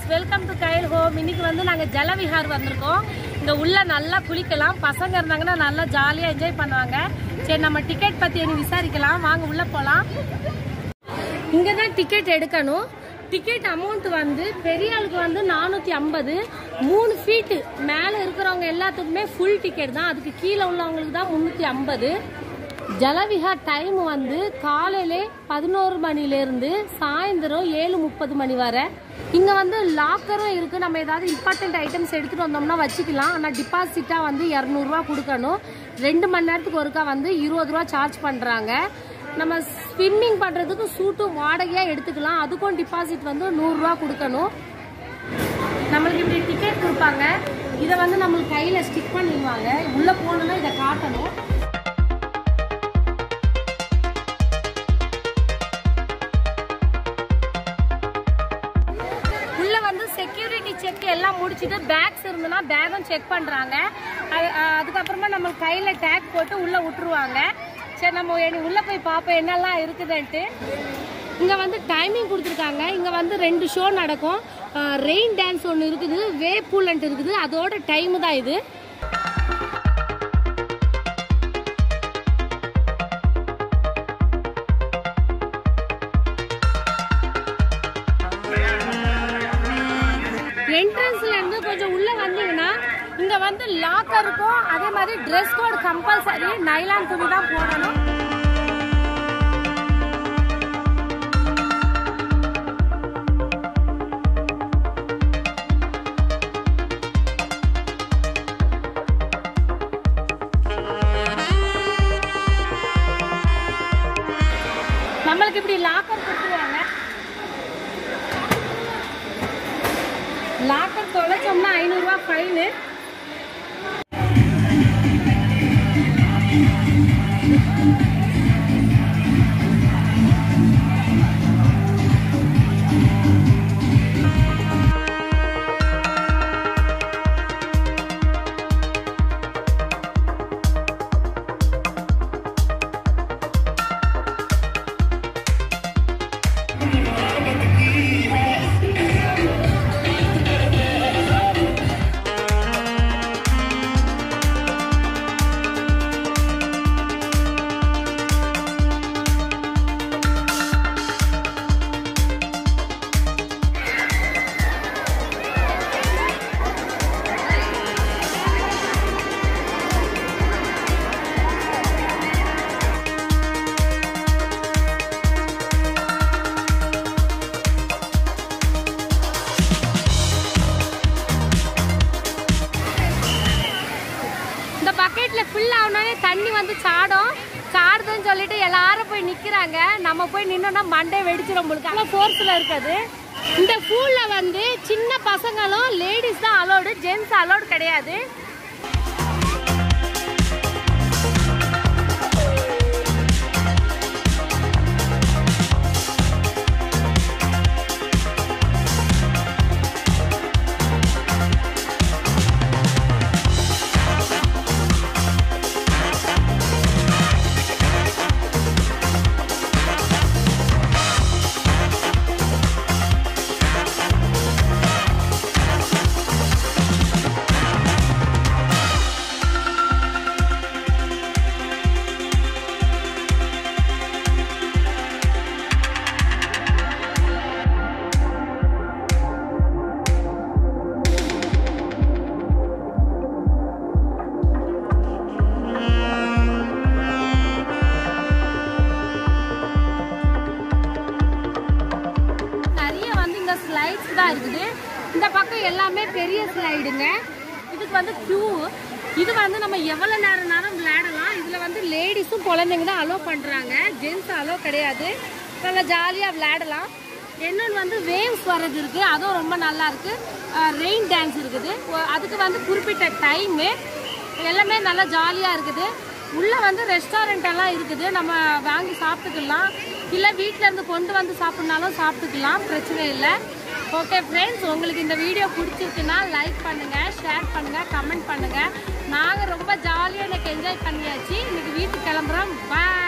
welcome to Kyle home இன்னைக்கு வந்து நாங்கள் ஜலவிஹார் வந்திருக்கோம் இங்கே உள்ள நல்லா குளிக்கலாம் பசங்க இருந்தாங்கன்னா நல்லா ஜாலியாக என்ஜாய் பண்ணுவாங்க சரி நம்ம டிக்கெட் பற்றி எனக்கு விசாரிக்கலாம் வாங்க உள்ளே போகலாம் இங்கே தான் டிக்கெட் எடுக்கணும் டிக்கெட் அமௌண்ட் வந்து பெரிய ஆளுக்கு வந்து நானூற்றி ஐம்பது மூணு ஃபீட்டு மேலே இருக்கிறவங்க எல்லாத்துக்குமே ஃபுல் டிக்கெட் தான் அதுக்கு கீழே உள்ளவங்களுக்கு தான் முந்நூற்றி ஐம்பது ஜலவிஹார் டைம் வந்து காலையிலே பதினோரு மணிலேருந்து சாயந்தரம் ஏழு முப்பது மணி வரை இங்கே வந்து லாக்கரும் இருக்குது நம்ம ஏதாவது இம்பார்ட்டன்ட் ஐட்டம்ஸ் எடுத்துகிட்டு வந்தோம்னா வச்சுக்கலாம் ஆனால் டிபாசிட்டாக வந்து இரநூறுவா கொடுக்கணும் ரெண்டு மணி நேரத்துக்கு ஒருக்கா வந்து இருபது ரூபா சார்ஜ் பண்ணுறாங்க நம்ம ஸ்விம்மிங் பண்ணுறதுக்கு சூட்டும் வாடகையாக எடுத்துக்கலாம் அதுக்கும் டிபாசிட் வந்து நூறுரூவா கொடுக்கணும் நம்மளுக்கு இப்படி டிக்கெட் கொடுப்பாங்க இதை வந்து நம்மளுக்கு கையில் ஸ்டிக் பண்ணிடுவாங்க உள்ளே போகணுன்னா இதை காட்டணும் உள்ள வந்து செக்யூரிட்டி செக் எல்லாம் முடிச்சுட்டு பேக்ஸ் இருந்ததுன்னா பேகும் செக் பண்றாங்க அது- அஹ் அதுக்கப்புறமா நம்ம கையில டேக் போட்டு உள்ள விட்டுருவாங்க சரி நம்ம இனி உள்ள போய் பார்ப்போம் என்னெல்லாம் இருக்குதுன்ட்டு இங்க வந்து டைமிங் கொடுத்துருக்காங்க இங்க வந்து ரெண்டு ஷோ நடக்கும் ரெயின் டான்ஸ் ஒன்று இருக்குது வே பூலன்ட் இருக்குது அதோட டைம் தான் இது என்ட்ரன்ஸ்ல இருந்து கொஞ்சம் உள்ள வந்தீங்கன்னா இங்க வந்து லாக்கர் இருக்கும் அதே மாதிரி ட்ரெஸ் கோட் கம்பல்சரி நைலான் துணி தான் போடணும் நம்மளுக்கு இப்படி லாக்கர் கொடுத்துருவாங்க லாக்கர் தொலைச்சோம்னா ஐநூறுரூவா ஃபைனு இந்த பக்கெட்ல ஃபில் ஆகணும்னே தண்ணி வந்து சாடும் சாடுதுன்னு சொல்லிட்டு எல்லாரும் போய் நிக்கிறாங்க நம்ம போய் நின்னோம்னா மண்டே வெடிச்சிடும் உங்களுக்கு அவ்வளோ ஃபோர்ஸில் இருக்குது இந்த பூல்ல வந்து சின்ன பசங்களும் லேடிஸ் தான் அலோடு ஜென்ஸ் அலோடு கிடையாது நிறைய வந்து இந்த ஸ்லைட்ஸ் தான் இருக்குது இந்த பக்கம் எல்லாமே பெரிய ஸ்லைடுங்க இதுக்கு வந்து க்யூ இது வந்து நம்ம எவ்வளோ நேரம் நேரம் விளையாடலாம் இதில் வந்து லேடிஸும் குழந்தைங்க தான் அலோவ் பண்ணுறாங்க ஜென்ஸ் அலோவ் கிடையாது நல்லா ஜாலியாக விளையாடலாம் இன்னொன்று வந்து வேவ்ஸ் வர்றது இருக்குது அதுவும் ரொம்ப நல்லா இருக்குது ரெயின் டான்ஸ் இருக்குது ஒ- அதுக்கு வந்து குறிப்பிட்ட டைமு எல்லாமே நல்லா ஜாலியாக இருக்குது உள்ளே வந்து ரெஸ்டாரண்ட் எல்லாம் இருக்குது நம்ம வாங்கி சாப்பிட்டுக்கலாம் இல்லை வீட்டில் இருந்து கொண்டு வந்து சாப்பிட்னாலும் சாப்பிட்டுக்கலாம் பிரச்சனை இல்லை ஓகே ஃப்ரெண்ட்ஸ் உங்களுக்கு இந்த வீடியோ பிடிச்சிருக்குன்னா லைக் பண்ணுங்கள் ஷேர் பண்ணுங்கள் கமெண்ட் பண்ணுங்கள் நாங்கள் ரொம்ப ஜாலியாக எனக்கு என்ஜாய் பண்ணியாச்சு இன்னைக்கு வீட்டுக்கு கிளம்புறோம் பாய்